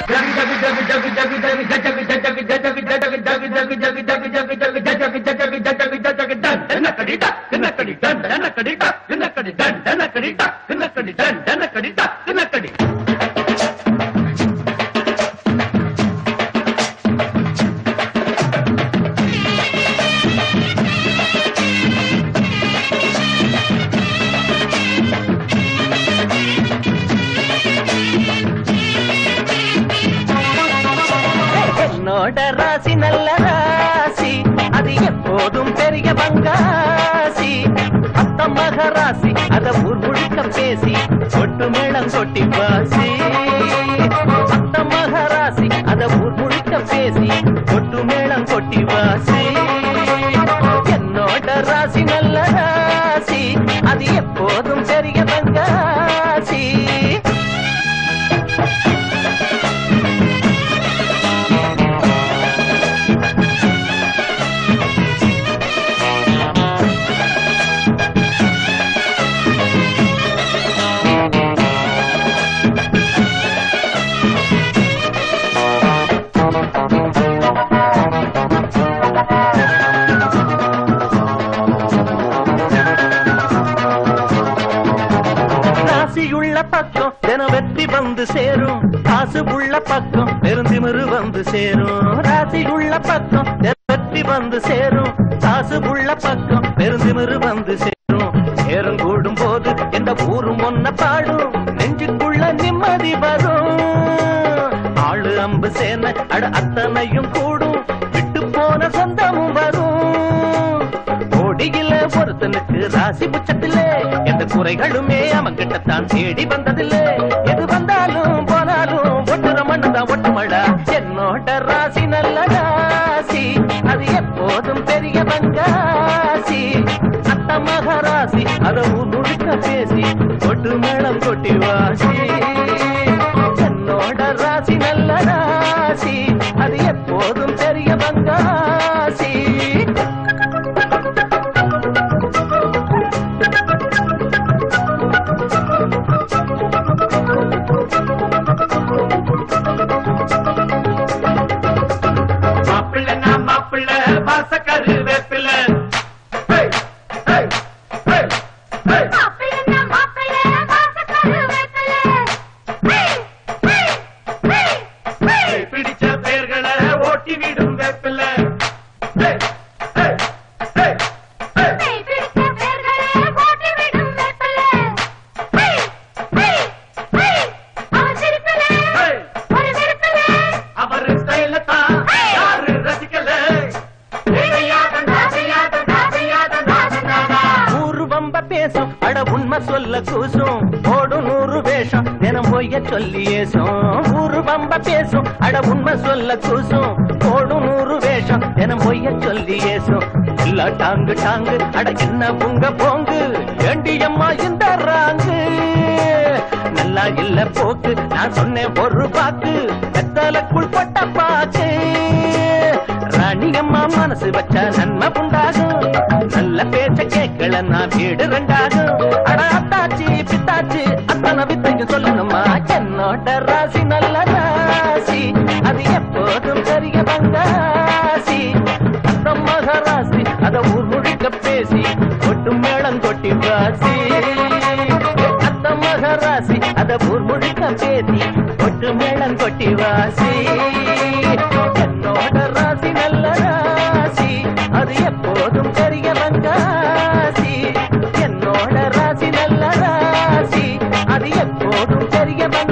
என்னோட ராசி நல்ல ராசி அது எப்போதும் பெரிய பங்காசி அத்த மக ராசி அத ஊர் முழுக்க பேசி கொட்டு மேளம் கொட்டி வாசி அத்த மக ராசி அத ஊர் முழுக்க பேசி கொட்டு மேளம் கொட்டி வாசி என்னோட ராசி நல்ல ராசி அது எப்போதும் பெரிய பங்காசி ராசியுள்ள பக்கம் தினம் வெற்றி வந்து சேரும் காசு உள்ள பக்கம் பெருந்திமிரு வந்து சேரும் ராசியுள்ள பக்கம் தினம் வெற்றி வந்து சேரும் காசு உள்ள பக்கம் பெருந்திமிரு வந்து சேரும் நேரம் கூடும் போது எந்த ஊரும் ஒன்ன பாடும் நெஞ்சுக்குள்ள நிம்மதி வரும் ஆளு அம்பு சேன அட அத்தனையும் கூடும் விட்டு போன சொந்தமும் வரும் கோடியில ஒருத்தனுக்கு ராசி புச்சத்திலே எந்த குறைகளுமே அவன் கிட்டத்தான் தேடி வந்ததில்லை எது வந்தாலும் போனாலும் ஒட்டுற மண்ணுதான் ஒட்டுமடா என்னோட ராசி நல்ல ராசி அது எப்போதும் பெரிய பங்காசி அத்த மகராசி அத முழுக்க பேசி கொட்டு மேளம் கொட்டி வாசி என்னோட ராசி நல்ல ராசி அது எப்போதும் பெரிய பங்காசி மாப்பிள்ள நான் மாப்பிள்ள வாசக்கரு வேப்பிள்ள ஹேய், ஹேய், ஹேய், ஹேய். மாப்பிள்ளை மாப்பிள்ளை வாசக்காரு வேப்பிலை ஹேய் ஹேய் ஹேய் ஹேய் பிடிச்ச பெயர்களை ஓட்டி விடும் வேப்பிள்ள hey, hey, hey, hey. Hey பிடிச்ச பேர்களை ஓட்டி விடும் வேப்பிலை ஹேய் ஹேய் ஹேய் அவன் சிரிப்பிலே ஹேய். ஒரு வெறுப்பிலே அவர் ஸ்டைல தான் யாரு ரசிக்கல ஏழையாதன், ராசையாதன், ராசையாதன், ராசனானா. ஊரு வம்ப பேசும் அட உண்மை சொல்ல கூசும் ஓடும் நூறு வேஷம் தினம் பொய்ய சொல்லி ஏசும் ஊரு வம்ப பேசும் அட உண்மை சொல்ல கூசும் ஓடும் நூறு வேஷம் தினம் பொய்ய சொல்லி ஏசும் இல்ல டாங்கு டாங்கு அட என்ன புங்க போங்கு ஏண்டி அம்மா இந்த ராங்கு நல்லா இல்ல போக்கு நான் சொன்னேன் ஒரு பாக்கு வெத்தலக்குள் பட்ட பாக்கு ராணி அம்மா மனசு வச்சா நன்மை உண்டாகும் நல்ல பேச்ச கேட்கல நான் வீடு ரெண்டாகும் அட அத்தாச்சி பித்தாச்சி அத்தனை வித்தையும் சொல்லணுமா என்னோட ராசி நல்ல ராசி அது எப்போதும் பெரிய பங்காசி அந்த மகராசி அத ஊர் முழுக்க பேசி கொட்டு மேளம் கொட்டி வாசி அந்த மகராசி அத ஊர் முழுக்க பேசி கொட்டு மேளம் கொட்டி வாசி என்னோட ராசி நல்ல ராசி அது எப்போதும் பெரிய பங்காசி